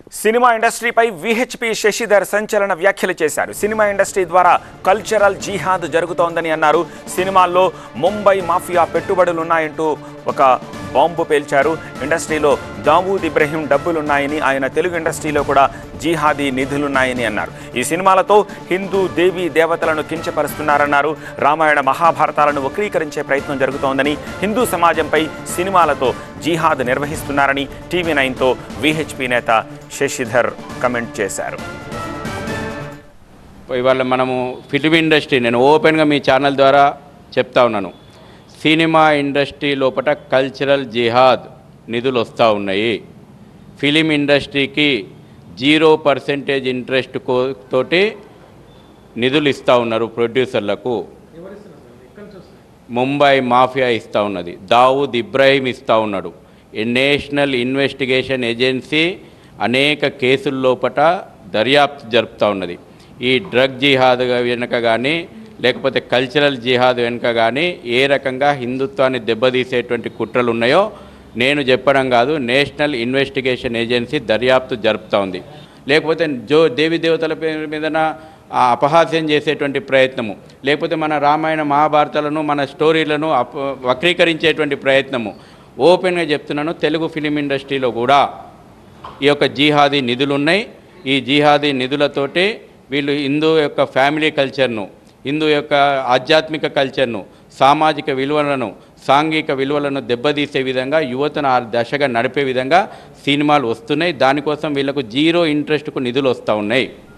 cinema ఇండస్ట్రీపై VHP Shashidhar సంచలన వ్యాఖ్యలు చేశారు సినిమా ఇండస్ట్రీ ద్వారా కల్చరల్ జిహాద్ జరుగుతోందని అన్నారు సినిమాల్లో ముంబై మాఫియా పెట్టుబడులున్నాయంటూ ఒక బాంబు పేల్చారు ఇండస్ట్రీలో దావూద్ ఇబ్రహీం డబ్బులున్నాయని ఆయన తెలుగు ఇండస్ట్రీలో కూడా జిహాదీ నిధులున్నాయని అన్నారు ఈ సినిమాలతో హిందూ దేవీ దేవతలను కించపరుస్తున్నారన్నారు రామాయణ మహాభారతాలను వక్రీకరించే ప్రయత్నం జరుగుతోందని హిందూ సమాజంపై సినిమాలతో జిహాద్ నిర్వహిస్తున్నారని టీవీ నైన్తో విహెచ్పి నేత శశిధర్ కమెంట్ చేశారు ఇవాళ మనము ఫిలిం ఇండస్ట్రీ నేను ఓపెన్గా మీ ఛానల్ ద్వారా చెప్తా ఉన్నాను సినిమా ఇండస్ట్రీ లోపల కల్చరల్ జిహాద్ నిధులు వస్తూ ఉన్నాయి ఫిలిం ఇండస్ట్రీకి జీరో పర్సెంటేజ్ ఇంట్రెస్ట్ కో తోటి నిధులు ఇస్తూ ఉన్నారు ప్రొడ్యూసర్లకు ముంబై మాఫియా ఇస్తూ ఉన్నది దావూద్ ఇబ్రాహీం ఇస్తూ ఉన్నాడు ఈ నేషనల్ ఇన్వెస్టిగేషన్ ఏజెన్సీ అనేక కేసుల లోపట దర్యాప్తు జరుపుతూ ఉన్నది ఈ డ్రగ్ జిహాద్ వెనుక కానీ లేకపోతే కల్చరల్ జిహాద్ వెనుక కానీ ఏ రకంగా హిందుత్వాన్ని దెబ్బతీసేటువంటి కుట్రలు ఉన్నాయో నేను చెప్పడం కాదు నేషనల్ ఇన్వెస్టిగేషన్ ఏజెన్సీ దర్యాప్తు జరుపుతూ ఉంది లేకపోతే జో దేవి దేవతల పేరు మీదన ఆ అపహాస్యం చేసేటువంటి ప్రయత్నము లేకపోతే మన రామాయణ మహాభారతాలను మన స్టోరీలను అప వక్రీకరించేటువంటి ప్రయత్నము ఓపెన్గా చెప్తున్నాను తెలుగు ఫిలిం ఇండస్ట్రీలో కూడా ఈ యొక్క జీహాదీ నిధులు ఉన్నాయి ఈ జీహాదీ నిధులతోటి వీళ్ళు హిందూ యొక్క ఫ్యామిలీ కల్చర్ను హిందూ యొక్క ఆధ్యాత్మిక కల్చర్ను సామాజిక విలువలను సాంఘిక విలువలను దెబ్బతీసే విధంగా యువతను ఆ దశగా నడిపే విధంగా సినిమాలు వస్తున్నాయి దానికోసం వీళ్ళకు జీరో ఇంట్రెస్ట్కు నిధులు వస్తూ ఉన్నాయి